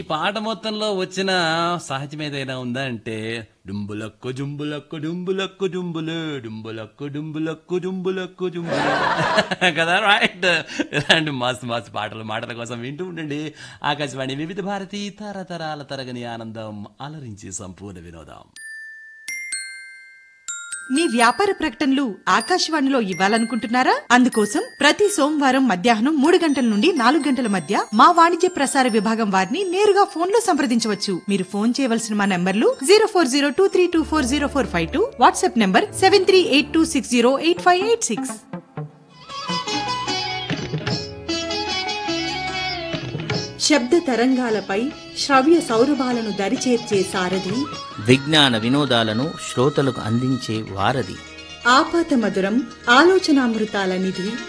ఈ పాట మొత్తంలో వచ్చిన సహజం ఏదైనా ఉందా అంటే డుంబులక్కు జుంబులక్కు డుంబులక్కు డుంబులు డుంబులక్కు డుంబులక్కు డుంబులక్కు డుంబులు కదా రైట్ ఇలాంటి మస్తు మస్తు పాటలు మాటల కోసం వింటూ ఉండండి ఆకాశవాణి వివిధ భారతి తరతరాల తరగని ఆనందం అలరించి సంపూర్ణ వినోదం మీ వ్యాపార ప్రకటనలు ఆకాశవాణిలో ఇవ్వాలనుకుంటున్నారా అందుకోసం ప్రతి సోమవారం మధ్యాహ్నం మూడు గంటల నుండి నాలుగు గంటల మధ్య మా వాణిజ్య ప్రసార విభాగం వారిని నేరుగా ఫోన్ లో సంప్రదించవచ్చు మీరు ఫోన్ చేయవలసిన మా నంబర్లు zero four zero two three two four zero four five two WhatsApp number seven three eight two six zero eight five eight six శబ్ద తరంగాలపై శ్రవ్య సౌరభాలను దరిచేర్చే సారథి విజ్ఞాన వినోదాలను శ్రోతలకు అందించే వారధి ఆపాత మధురం ఆలోచనామృతాల నిధి